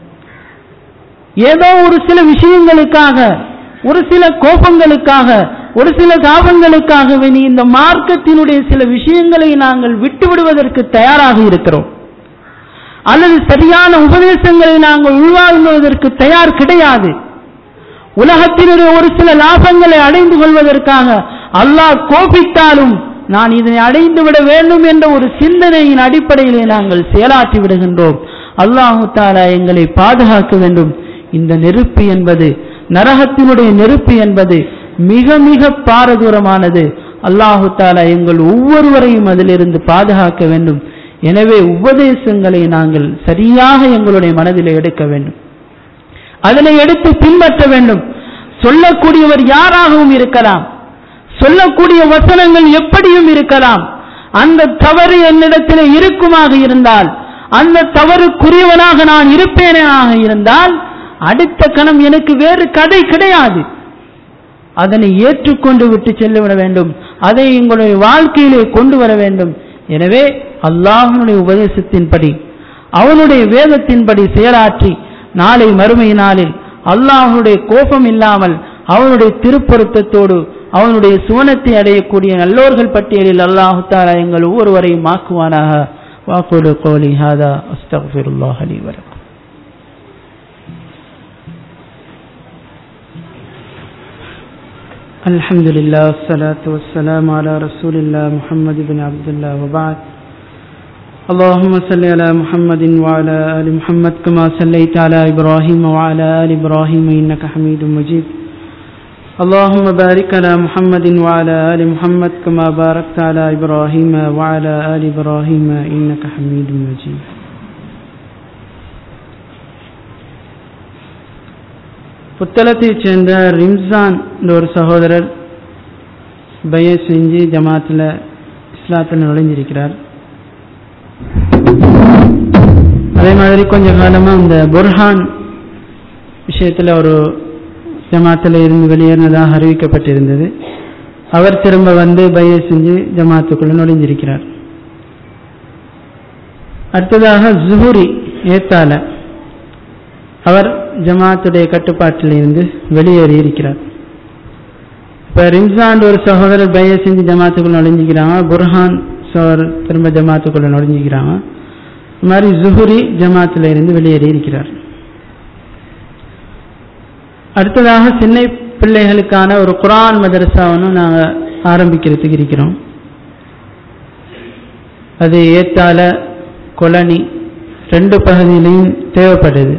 ஏதோ ஒரு சில விஷயங்களுக்காக ஒரு சில கோபங்களுக்காக ஒரு சில தாபங்களுக்காகவே நீ இந்த மார்க்கத்தினுடைய சில விஷயங்களை நாங்கள் விட்டு விடுவதற்கு தயாராக இருக்கிறோம் அல்லது சரியான உபதேசங்களை நாங்கள் உள்வாங்குவதற்கு தயார் கிடையாது உலகத்தினுடைய ஒரு சில லாபங்களை அடைந்து கொள்வதற்காக அல்லாஹ் கோபித்தாலும் நான் இதனை அடைந்து விட வேண்டும் என்ற ஒரு சிந்தனையின் அடிப்படையிலே நாங்கள் செயலாற்றி விடுகின்றோம் அல்லாஹு தாலா எங்களை பாதுகாக்க வேண்டும் இந்த நெருப்பு என்பது நரகத்தினுடைய நெருப்பு என்பது மிக மிக பாரதூரமானது அல்லாஹு தாலா எங்கள் ஒவ்வொருவரையும் அதிலிருந்து பாதுகாக்க வேண்டும் எனவே உபதேசங்களை நாங்கள் சரியாக எங்களுடைய மனதில் எடுக்க வேண்டும் அதனை எடுத்து பின்பற்ற வேண்டும் சொல்லக்கூடியவர் யாராகவும் இருக்கலாம் சொல்லக்கூடிய வசனங்கள் எப்படியும் இருக்கலாம் அந்த தவறு என்னிடத்தில் இருக்குமாக இருந்தால் அந்த தவறுக்குரியவனாக நான் இருப்பேனாக இருந்தால் அடுத்த கணம் எனக்கு வேறு கதை கிடையாது அதனை ஏற்றுக்கொண்டு விட்டு செல்லிவிட வேண்டும் அதை எங்களுடைய வாழ்க்கையிலே கொண்டு வர வேண்டும் எனவே அல்லாஹனுடைய உபதேசத்தின்படி அவனுடைய வேதத்தின்படி செயலாற்றி நாளை மறுமை நாளில் அல்லாஹனுடைய கோபம் இல்லாமல் அவனுடைய திருப்பொருத்தத்தோடு அவனுடைய சுவனத்தை அடையக்கூடிய நல்லோர்கள் பட்டியலில் அல்லாஹு தாலா எங்கள் ஒவ்வொருவரையும் ஆக்குவானாக வாக்குடு கோலி ஹாதா அஸ்தகுல்லாஹ் அலி வரம் الحمد لله والصلاة والسلام على رسول الله محمد بن عبد الله وبعد اللهم صل على محمد وعلى آل محمد كما صليت على إبراهيم وعلى آل إبراهيم إنك حميد مجيد اللهم بارك على محمد وعلى آل محمد كما باركت على إبراهيم وعلى آل إبراهيم إنك حميد مجيد புத்தளத்தைச் சேர்ந்த ரிம்சான் என்ற ஒரு சகோதரர் பய செஞ்சு ஜமாத்தில் இஸ்லாத்தில் நுழைஞ்சிருக்கிறார் அதே மாதிரி கொஞ்ச காலமாக இந்த புர்ஹான் விஷயத்தில் ஒரு ஜமாத்தில் இருந்து வெளியேறினதாக அறிவிக்கப்பட்டிருந்தது அவர் திரும்ப வந்து பைய செஞ்சு ஜமாத்துக்குள்ள நுழைஞ்சிருக்கிறார் அடுத்ததாக ஜுஹூரி ஏத்தால அவர் ஜமாத்துடைய கட்டுப்பாட்டில் இருந்து வெளியேறி இருக்கிறார் இப்போ ரிம்சான் ஒரு சகோதரர் பைய செஞ்சு ஜமாத்துக்குள்ள நுழைஞ்சிக்கிறாங்க புர்ஹான் சோர் திரும்ப ஜமாத்துக்குள்ள நுழைஞ்சிக்கிறாங்க இது மாதிரி ஜுஹுரி ஜமாத்தில் இருந்து வெளியேறி இருக்கிறார் அடுத்ததாக சின்ன பிள்ளைகளுக்கான ஒரு குரான் மதரசா ஒன்று நாங்கள் ஆரம்பிக்கிறதுக்கு இருக்கிறோம் அது ஏத்தால கொலனி ரெண்டு பகுதியிலையும் தேவைப்படுது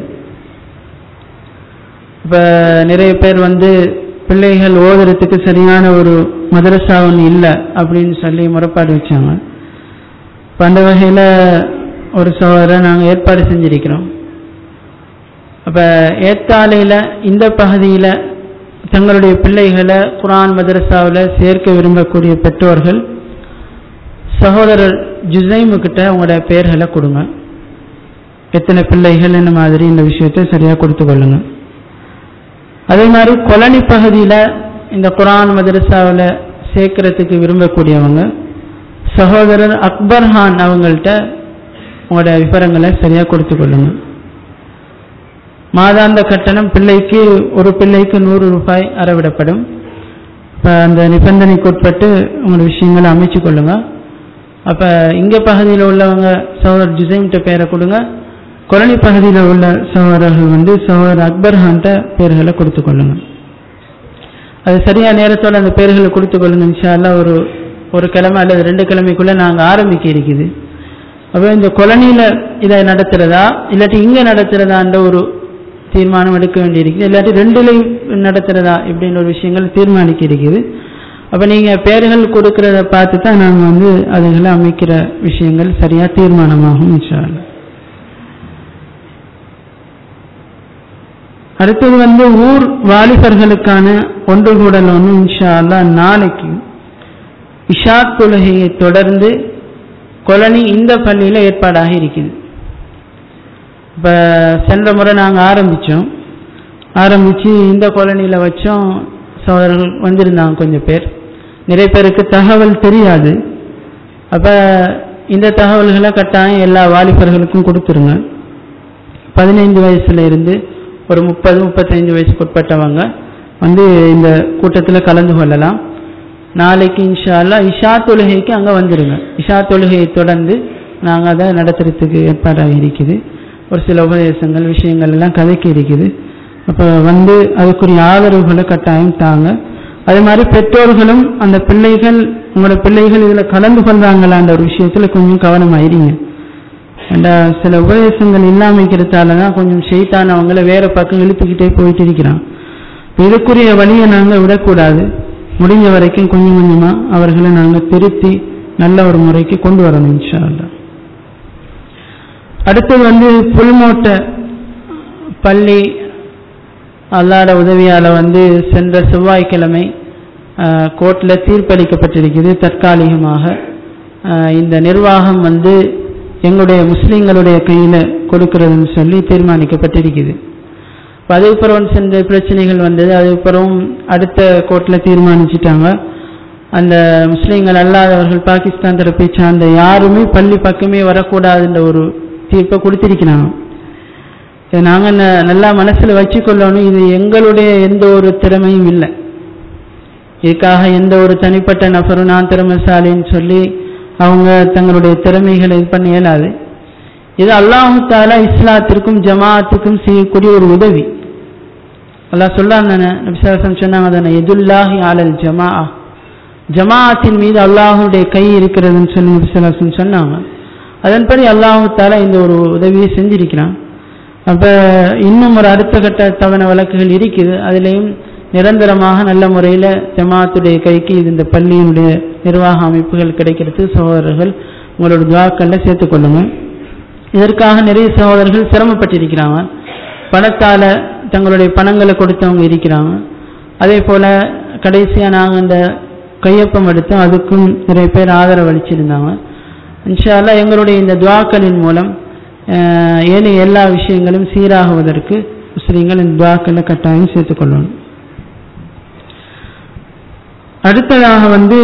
இப்போ நிறைய பேர் வந்து பிள்ளைகள் ஓதுறதுக்கு சரியான ஒரு மதரசா ஒன்று இல்லை அப்படின்னு சொல்லி முறைப்பாடு வச்சாங்க இப்போ அந்த வகையில் ஒரு சோதரை நாங்கள் ஏற்பாடு செஞ்சிருக்கிறோம் அப்போ ஏத்தாலையில் இந்த பகுதியில் தங்களுடைய பிள்ளைகளை குரான் மதரசாவில் சேர்க்க விரும்பக்கூடிய பெற்றோர்கள் சகோதரர் ஜுசைமுக்கிட்ட உங்களோட பெயர்களை கொடுங்க எத்தனை பிள்ளைகள் என்ன மாதிரி இந்த விஷயத்தை சரியாக கொடுத்து கொள்ளுங்க அதே மாதிரி கொலனி பகுதியில் இந்த குரான் மதரசாவில் சேர்க்கறதுக்கு விரும்பக்கூடியவங்க சகோதரர் அக்பர் ஹான் அவங்கள்ட்ட உங்களோட விவரங்களை சரியாக கொடுத்து கொள்ளுங்க மாதாந்த கட்டணம் பிள்ளைக்கு ஒரு பிள்ளைக்கு நூறு ரூபாய் அறவிடப்படும் இப்போ அந்த நிபந்தனைக்கு உட்பட்டு உங்களோட விஷயங்களை அமைச்சு கொள்ளுங்க அப்போ இங்கே பகுதியில் உள்ளவங்க சகோதரர் ஜுசைம்கிட்ட பேரை கொடுங்க கொலனி பகுதியில் உள்ள சகோதரர்கள் வந்து சகோதரர் அக்பர் ஹான்ட்ட பேர்களை கொடுத்து கொள்ளுங்க அது சரியா நேரத்தோட அந்த பேர்களை கொடுத்து கொள்ளுங்க இன்ஷால்லா ஒரு ஒரு கிழமை அல்லது ரெண்டு கிழமைக்குள்ள நாங்கள் ஆரம்பிக்க இருக்குது அப்போ இந்த கொலனியில் இதை நடத்துறதா இல்லாட்டி இங்கே நடத்துறதான்ற ஒரு தீர்மானம் எடுக்க வேண்டியிருக்குது இல்லாட்டி ரெண்டுலையும் நடத்துறதா இப்படின்ற ஒரு விஷயங்கள் தீர்மானிக்க இருக்குது அப்போ நீங்கள் பேர்கள் கொடுக்கறத பார்த்து தான் நாங்கள் வந்து அதுகளை அமைக்கிற விஷயங்கள் சரியாக தீர்மானமாகும் இன்ஷால்லா அடுத்தது வந்து ஊர் வாலிபர்களுக்கான ஒன்று கூடல் ஒன்று இன்ஷா அல்லா நாளைக்கு இஷா தொழுகையை தொடர்ந்து கொலனி இந்த பள்ளியில் ஏற்பாடாக இருக்குது இப்போ சென்ற முறை நாங்கள் ஆரம்பித்தோம் ஆரம்பித்து இந்த கொலனியில் வச்சோம் சோதரர்கள் வந்திருந்தாங்க கொஞ்சம் பேர் நிறைய பேருக்கு தகவல் தெரியாது அப்போ இந்த தகவல்களை கட்டாயம் எல்லா வாலிபர்களுக்கும் கொடுத்துருங்க பதினைந்து வயசுல இருந்து ஒரு முப்பது முப்பத்தைந்து வயசுக்கு உட்பட்டவங்க வந்து இந்த கூட்டத்தில் கலந்து கொள்ளலாம் நாளைக்கு இன்ஷா அல்லா இஷா தொழுகைக்கு அங்கே வந்துடுங்க இஷா தொழுகையை தொடர்ந்து நாங்கள் அதை நடத்துறதுக்கு ஏற்பாடாக இருக்குது ஒரு சில உபதேசங்கள் விஷயங்கள் எல்லாம் கதைக்கு இருக்குது அப்போ வந்து அதுக்குரிய ஆதரவுகளை கட்டாயம் தாங்க அதே மாதிரி பெற்றோர்களும் அந்த பிள்ளைகள் உங்களோட பிள்ளைகள் இதில் கலந்து கொள்றாங்களான்ற ஒரு விஷயத்தில் கொஞ்சம் கவனமாயிருங்க அந்த சில உபதேசங்கள் இல்லாமைக்கிறதால தான் கொஞ்சம் ஷெய்தான் அவங்கள வேற பக்கம் இழுத்துக்கிட்டே போயிட்டு இருக்கிறான் இதுக்குரிய வழியை நாங்கள் விடக்கூடாது முடிஞ்ச வரைக்கும் கொஞ்சம் கொஞ்சமாக அவர்களை நாங்கள் திருத்தி நல்ல ஒரு முறைக்கு கொண்டு வரணும் இன்ஷா அல்லா அடுத்தது வந்து புல்மோட்டை பள்ளி அல்லாட உதவியால் வந்து சென்ற செவ்வாய்க்கிழமை கோர்ட்டில் தீர்ப்பளிக்கப்பட்டிருக்குது தற்காலிகமாக இந்த நிர்வாகம் வந்து எங்களுடைய முஸ்லீம்களுடைய கையில் கொடுக்கறதுன்னு சொல்லி தீர்மானிக்கப்பட்டிருக்குது அதுக்கப்புறம் சென்ற பிரச்சனைகள் வந்தது அதுக்கப்புறம் அடுத்த கோர்ட்டில் தீர்மானிச்சிட்டாங்க அந்த முஸ்லீம்கள் அல்லாதவர்கள் பாகிஸ்தான் தரப்பை சார்ந்த யாருமே பள்ளி பக்கமே வரக்கூடாதுன்ற ஒரு தீர்ப்பை கொடுத்திருக்கிறாங்க இதை நாங்கள் நல்லா மனசில் வச்சுக்கொள்ளணும் இது எங்களுடைய எந்த ஒரு திறமையும் இல்லை இதுக்காக எந்த ஒரு தனிப்பட்ட நபரும் நான் திறமைசாலின்னு சொல்லி அவங்க தங்களுடைய திறமைகளை இது பண்ண இயலாது இது அல்லாஹு தாலா இஸ்லாத்திற்கும் ஜமாஅத்துக்கும் செய்யக்கூடிய ஒரு உதவி அல்லாஹ் சொல்றான் தானே நபிசாசம் சொன்னாங்க தானே எதுல்லாஹி ஆலல் ஜமா ஜமாஅத்தின் மீது அல்லாஹுடைய கை இருக்கிறதுன்னு சொல்லி நபிசாசம் சொன்னாங்க அதன்படி அல்லாஹு தாலா இந்த ஒரு உதவியை செஞ்சிருக்கிறான் அப்ப இன்னும் ஒரு அடுத்த கட்ட தவண வழக்குகள் இருக்குது அதுலேயும் நிரந்தரமாக நல்ல முறையில் ஜமாத்துடைய கைக்கு இது இந்த பள்ளியினுடைய நிர்வாக அமைப்புகள் கிடைக்கிறது சகோதரர்கள் உங்களோட துவாக்களில் சேர்த்துக்கொள்ளுங்க இதற்காக நிறைய சகோதரர்கள் சிரமப்பட்டிருக்கிறாங்க பணத்தால் தங்களுடைய பணங்களை கொடுத்தவங்க இருக்கிறாங்க அதே போல் கடைசியாக நாங்கள் இந்த கையொப்பம் எடுத்தோம் அதுக்கும் நிறைய பேர் ஆதரவு அளிச்சிருந்தாங்க இன்ஷால்லா எங்களுடைய இந்த துவாக்களின் மூலம் ஏனைய எல்லா விஷயங்களும் சீராகுவதற்கு முஸ்லீம்கள் இந்த துவாக்களில் கட்டாயம் சேர்த்துக்கொள்ளணும் அடுத்ததாக வந்து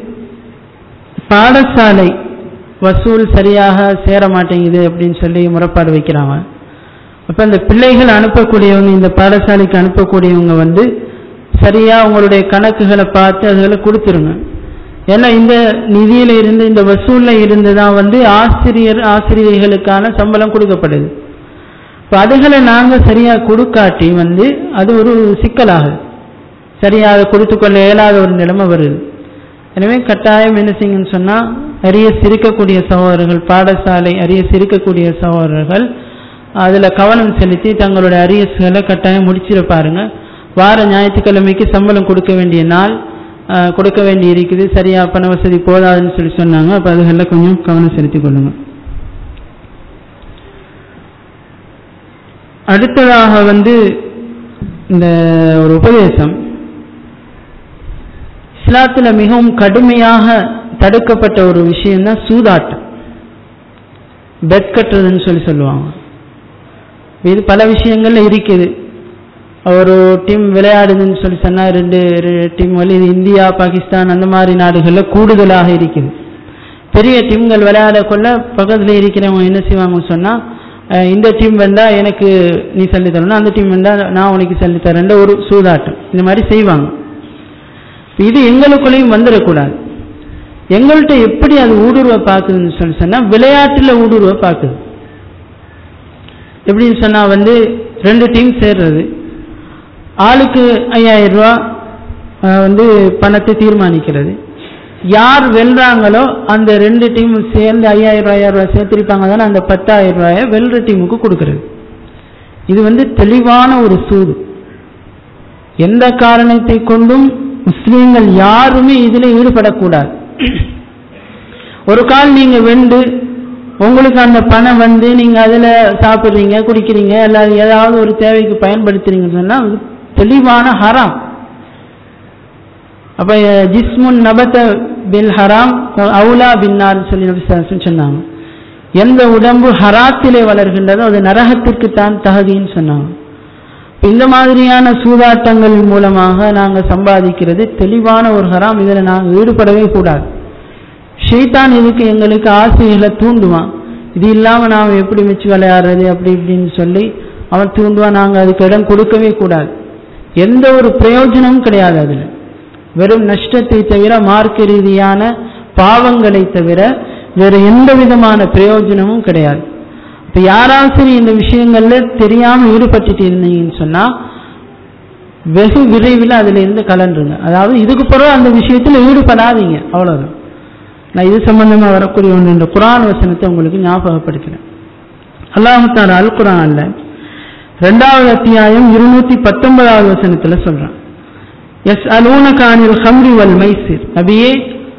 பாடசாலை வசூல் சரியாக சேர மாட்டேங்குது அப்படின்னு சொல்லி முறைப்பாடு வைக்கிறாங்க அப்போ இந்த பிள்ளைகள் அனுப்பக்கூடியவங்க இந்த பாடசாலைக்கு அனுப்பக்கூடியவங்க வந்து சரியாக உங்களுடைய கணக்குகளை பார்த்து அதுகளை கொடுத்துருங்க ஏன்னா இந்த நிதியில இருந்து இந்த வசூல்ல இருந்து தான் வந்து ஆசிரியர் ஆசிரியர்களுக்கான சம்பளம் கொடுக்கப்படுது இப்போ அதுகளை நாங்கள் சரியாக கொடுக்காட்டி வந்து அது ஒரு சிக்கலாகுது சரியாக கொடுத்து கொள்ள இயலாத ஒரு நிலைமை வருது எனவே கட்டாயம் என்ன செய்யுங்கன்னு சொன்னால் அரிய சிரிக்கக்கூடிய சகோதரர்கள் பாடசாலை அரிய சிரிக்கக்கூடிய சகோதரர்கள் அதில் கவனம் செலுத்தி தங்களுடைய அரியஸ்களை கட்டாயம் முடிச்சிட பாருங்க வார ஞாயிற்றுக்கிழமைக்கு சம்பளம் கொடுக்க வேண்டிய நாள் கொடுக்க வேண்டி இருக்குது சரியா பண வசதி போதாதுன்னு சொல்லி சொன்னாங்க அப்போ அதுகளில் கொஞ்சம் கவனம் செலுத்திக் கொள்ளுங்க அடுத்ததாக வந்து இந்த ஒரு உபதேசம் இஸ்லாத்தில் மிகவும் கடுமையாக தடுக்கப்பட்ட ஒரு விஷயம் தான் சூதாட்டம் பெட் கட்டுறதுன்னு சொல்லி சொல்லுவாங்க இது பல விஷயங்கள்ல இருக்குது ஒரு டீம் விளையாடுதுன்னு சொல்லி சொன்னால் ரெண்டு டீம் வந்து இது இந்தியா பாகிஸ்தான் அந்த மாதிரி நாடுகளில் கூடுதலாக இருக்குது பெரிய டீம்கள் விளையாட கொள்ள பக்கத்தில் இருக்கிறவங்க என்ன செய்வாங்கன்னு சொன்னால் அஹ் இந்த டீம் வந்தா எனக்கு நீ சொல்லி தரணும் அந்த டீம் வந்தா நான் உனக்கு சொல்லி தரேன் ஒரு சூதாட்டம் இந்த மாதிரி செய்வாங்க இது எங்களுக்குள்ளேயும் வந்துடக்கூடாது எங்கள்கிட்ட எப்படி அது ஊடுருவ பார்க்குதுன்னு சொல்லி சொன்னா விளையாட்டுல ஊடுருவ பார்க்குது எப்படின்னு சொன்னா வந்து ரெண்டு டீம் சேர்றது ஆளுக்கு ஐயாயிரம் ரூபா அஹ், வந்து பணத்தை தீர்மானிக்கிறது யார் வெல்றாங்களோ அந்த ரெண்டு டீம் சேர்ந்து ஐயாயிரம் ரூபாய் ஐயாயிரம் ரூபாய் சேர்த்திருப்பாங்க தானே அந்த பத்தாயிரம் ரூபாயை வெல்ற டீமுக்கு கொடுக்கறது இது வந்து தெளிவான ஒரு சூது எந்த காரணத்தை கொண்டும் முஸ்லீம்கள் யாருமே இதில் ஈடுபடக்கூடாது ஒரு கால் நீங்க வெண்டு உங்களுக்கு அந்த பணம் வந்து நீங்க அதுல சாப்பிடுறீங்க குடிக்கிறீங்க அல்லது ஏதாவது ஒரு தேவைக்கு பயன்படுத்துறீங்கன்னு சொன்னா அது தெளிவான ஹராம் அப்ப ஜிஸ்முன் நபத்த பில் ஹராம் அவுலா பின்னார் சொல்லி நபி ஸல்லல்லாஹு அலைஹி வஸல்லம் சொன்னாங்க எந்த உடம்பு ஹராத்திலே வளர்கின்றதோ அது நரகத்திற்கு தான் தகுதின்னு சொன்னாங்க இப்ப இந்த மாதிரியான சூதாட்டங்கள் மூலமாக நாங்க சம்பாதிக்கிறது தெளிவான ஒரு ஹராம் இதுல நாங்க ஈடுபடவே கூடாது ஷைத்தான் இதுக்கு எங்களுக்கு ஆசைகளை தூண்டுவான் இது இல்லாம நாம எப்படி மிச்சு விளையாடுறது அப்படி இப்படின்னு சொல்லி அவன் தூண்டுவான் நாங்க அதுக்கு இடம் கொடுக்கவே கூடாது எந்த ஒரு பிரயோஜனமும் கிடையாது அதுல வெறும் நஷ்டத்தை தவிர மார்க்க ரீதியான பாவங்களை தவிர வேற எந்த விதமான பிரயோஜனமும் கிடையாது இப்ப யாராவது சரி இந்த விஷயங்கள்ல தெரியாம ஈடுபட்டுட்டு இருந்தீங்கன்னு சொன்னா வெகு விரைவில் அதுல இருந்து கலண்டுருங்க அதாவது இதுக்கு பிறகு அந்த விஷயத்துல ஈடுபடாதீங்க அவ்வளவுதான் நான் இது சம்பந்தமா வரக்கூடிய ஒன்று இந்த குரான் வசனத்தை உங்களுக்கு ஞாபகப்படுத்துறேன் அல்லாஹால அல் குரான்ல ரெண்டாவது அத்தியாயம் இருநூத்தி பத்தொன்பதாவது வசனத்துல சொல்றான் எஸ் அலூனகானில் ஹம்ரி வல் மைசிர் நபியே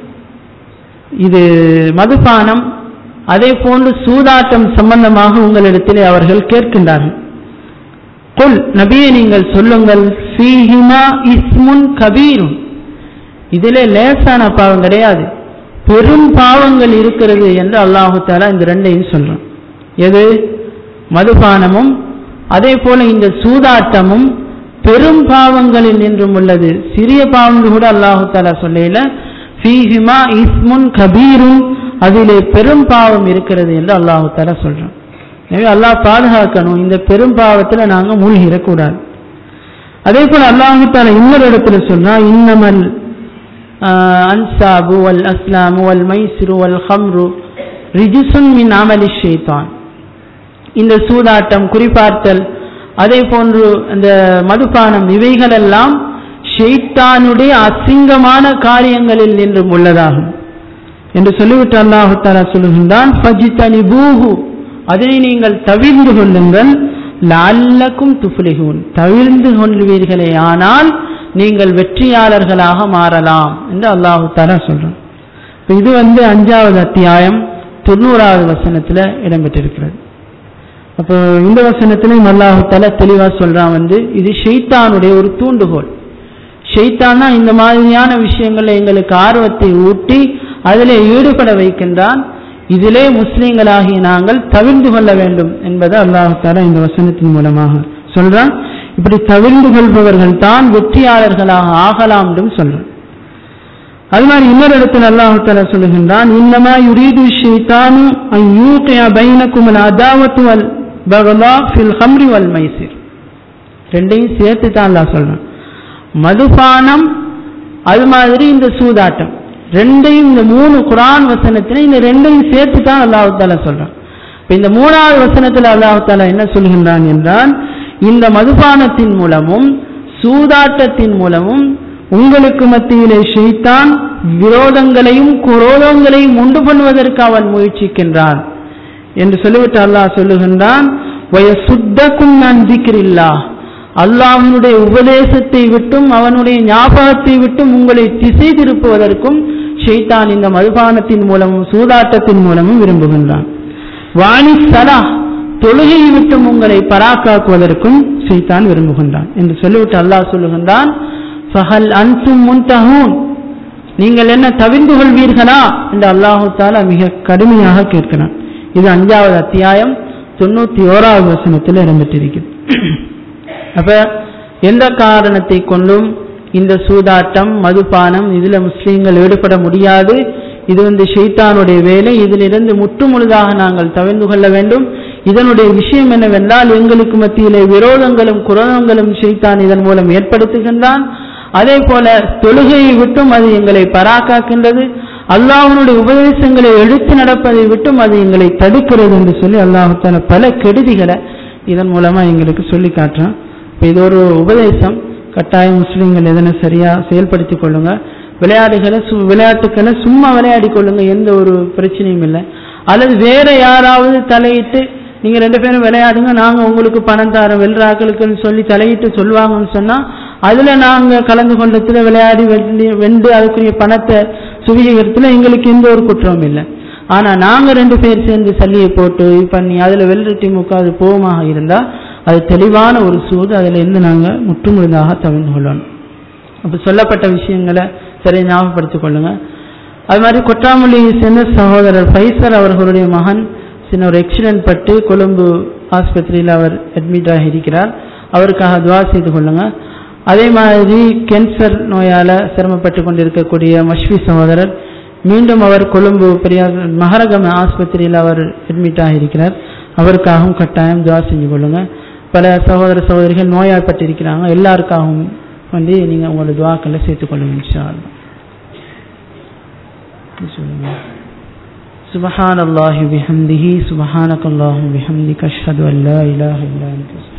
இது மதுபானம் அதே போன்று சூதாட்டம் சம்பந்தமாக உங்களிடத்திலே அவர்கள் கேட்கின்றார்கள் கொல் நபியே நீங்கள் சொல்லுங்கள் ஃபீஹிமா இஸ்முன் கபீரும் இதிலே லேசான பாவம் கிடையாது பெரும் பாவங்கள் இருக்கிறது என்று அல்லாஹு தாலா இந்த ரெண்டையும் சொல்றான் எது மதுபானமும் அதே போல இந்த சூதாட்டமும் பெரும் பாவங்களில் நின்றும் உள்ளது சிறிய பாவங்கள் கூட அல்லாஹு தாலா சொல்லல ஃபீஹிமா இஸ்முன் கபீரும் அதிலே பெரும் பாவம் இருக்கிறது என்று அல்லாஹு தாலா சொல்றான் எனவே அல்லாஹ் பாதுகாக்கணும் இந்த பெரும் பாவத்துல நாங்க மூழ்கிடக்கூடாது அதே போல அல்லாஹு தாலா இன்னொரு இடத்துல சொன்னா இன்னமல் அன்சாபு வல் அஸ்லாமு வல் மைசிரு வல் ஹம்ரு ரிஜிசுன் மின் அமலி ஷைத்தான் இந்த சூதாட்டம் குறிப்பார்த்தல் அதே போன்று அந்த மதுபானம் இவைகளெல்லாம் ஷெய்தானுடைய அசிங்கமான காரியங்களில் நின்றும் உள்ளதாகும் என்று சொல்லிவிட்டு அல்லாஹு தாலா சொல்லுகின்றான் ஃபஜித்தனி பூஹு அதனை நீங்கள் தவிர்ந்து கொள்ளுங்கள் லல்லக்கும் துஃப்லிஹூன் தவிர்ந்து கொள்வீர்களே ஆனால் நீங்கள் வெற்றியாளர்களாக மாறலாம் என்று அல்லாஹு தாலா சொல்றான் இப்ப இது வந்து அஞ்சாவது அத்தியாயம் தொண்ணூறாவது வசனத்துல இடம்பெற்றிருக்கிறது அப்போ இந்த வசனத்திலையும் அல்லாஹு தாலா தெளிவா சொல்றான் வந்து இது ஷெய்தானுடைய ஒரு தூண்டுகோல் ஷெய்தானா இந்த மாதிரியான விஷயங்கள்ல எங்களுக்கு ஆர்வத்தை ஊட்டி அதிலே ஈடுபட வைக்கின்றான் இதிலே முஸ்லிம்களாகிய நாங்கள் தவிர்ந்து கொள்ள வேண்டும் என்பதை அல்லாஹு தாலா இந்த வசனத்தின் மூலமாக சொல்றான் இப்படி தவிர்ந்து கொள்பவர்கள் தான் வெற்றியாளர்களாக ஆகலாம் என்றும் சொல்றான் அது மாதிரி இன்னொரு இடத்துல அல்லாஹு தாலா சொல்லுகின்றான் இன்னமா யுரீது ஷைத்தானு அன் யூகிய பைனக்கும் அல் அதாவத்து வல் பகலா ஃபில் ஹம்ரி வல் மைசிர் ரெண்டையும் சேர்த்து தான் அல்லாஹ் சொல்றான் மதுபானம் அது மாதிரி இந்த சூதாட்டம் ரெண்டையும் இந்த மூணு குரான் வசனத்துல இந்த ரெண்டையும் சேர்த்து தான் அல்லாஹு தாலா சொல்றான் இப்ப இந்த மூணாவது வசனத்தில் அல்லாஹு தாலா என்ன சொல்கின்றான் என்றால் இந்த மதுபானத்தின் மூலமும் சூதாட்டத்தின் மூலமும் உங்களுக்கு மத்தியிலே ஷெய்தான் விரோதங்களையும் குரோதங்களையும் உண்டு பண்ணுவதற்கு அவன் முயற்சிக்கின்றான் என்று சொல்லிவிட்டு அல்லாஹ் சொல்லுகின்றான் வயசுத்தக்கும் நான் திக்கிறில்லா அல்லாஹனுடைய உபதேசத்தை விட்டும் அவனுடைய ஞாபகத்தை விட்டும் உங்களை திசை திருப்புவதற்கும் ஷெய்தான் இந்த மதுபானத்தின் மூலமும் சூதாட்டத்தின் மூலமும் விரும்புகின்றான் வாணி சலா தொழுகையை விட்டும் உங்களை பராக்காக்குவதற்கும் ஷெய்தான் விரும்புகின்றான் என்று சொல்லிவிட்டு அல்லாஹ் சொல்லுகின்றான் ஃபஹல் அன்சும் முன்தஹூன் நீங்கள் என்ன தவிர்ந்து கொள்வீர்களா என்று அல்லாஹு தாலா மிக கடுமையாக கேட்கிறான் இது அஞ்சாவது அத்தியாயம் தொண்ணூத்தி ஓராவது வசனத்தில் இடம்பெற்றிருக்கிறது அப்ப எந்த காரணத்தை கொண்டும் இந்த சூதாட்டம் மதுபானம் இதுல முஸ்லீம்கள் ஈடுபட முடியாது இது வந்து ஷெய்தானுடைய வேலை இதிலிருந்து முற்று முழுதாக நாங்கள் தவிர்ந்து கொள்ள வேண்டும் இதனுடைய விஷயம் என்னவென்றால் எங்களுக்கு மத்தியிலே விரோதங்களும் குரோதங்களும் ஷைத்தான் இதன் மூலம் ஏற்படுத்துகின்றான் அதே போல தொழுகையை விட்டும் அது எங்களை பராக்காக்கின்றது அல்லாஹனுடைய உபதேசங்களை எடுத்து நடப்பதை விட்டும் அது எங்களை தடுக்கிறது என்று சொல்லி அல்லாஹால பல கெடுதிகளை இதன் மூலமா எங்களுக்கு சொல்லி காட்டுறான் இப்போ இது ஒரு உபதேசம் கட்டாயம் முஸ்லீம்கள் எதனை சரியா செயல்படுத்தி கொள்ளுங்க விளையாடுகளை சு விளையாட்டுக்களை சும்மா விளையாடி கொள்ளுங்க எந்த ஒரு பிரச்சனையும் இல்லை அல்லது வேற யாராவது தலையிட்டு நீங்க ரெண்டு பேரும் விளையாடுங்க நாங்க உங்களுக்கு பணம் தரோம் வெல்றாக்களுக்குன்னு சொல்லி தலையிட்டு சொல்லுவாங்கன்னு சொன்னா அதுல நாங்க கலந்து கொண்டதுல விளையாடி வெள்ளி வென்று அதுக்குரிய பணத்தை சுவீகரித்துல எங்களுக்கு எந்த ஒரு குற்றமும் இல்லை ஆனா நாங்க ரெண்டு பேர் சேர்ந்து சல்லியை போட்டு இது பண்ணி அதுல வெல்ற டீமுக்கு அது போகமாக இருந்தா அது தெளிவான ஒரு சூது அதுல இருந்து நாங்க முற்றுமுழுதாக தவிர்த்து கொள்ளணும் அப்ப சொல்லப்பட்ட விஷயங்களை சரி ஞாபகப்படுத்திக் கொள்ளுங்க அது மாதிரி கொட்டாமொழி சேர்ந்த சகோதரர் ஃபைசர் அவர்களுடைய மகன் சின்ன ஒரு ஆக்சிடென்ட் பட்டு கொழும்பு ஆஸ்பத்திரியில் அவர் அட்மிட் ஆகி இருக்கிறார் அவருக்காக துவா செய்து கொள்ளுங்க அதே மாதிரி கேன்சர் நோயால சிரமப்பட்டு கொண்டிருக்கக்கூடிய மஷ்வி சகோதரர் மீண்டும் அவர் கொழும்பு பெரியார் மகரகம ஆஸ்பத்திரியில் அவர் அட்மிட் ஆகியிருக்கிறார் அவருக்காகவும் கட்டாயம் துவா செஞ்சு கொள்ளுங்க பல சகோதர சகோதரிகள் நோயாய்ப்பட்டிருக்கிறாங்க எல்லாருக்காகவும் வந்து நீங்க உங்களோட துவாக்களை சேர்த்துக்கொள்ளுங்க இன்ஷா அல்லாஹ். சொல்லுங்க سبحان الله بحمده سبحانك اللهم بحمدك أشهد أن لا إله إلا أنت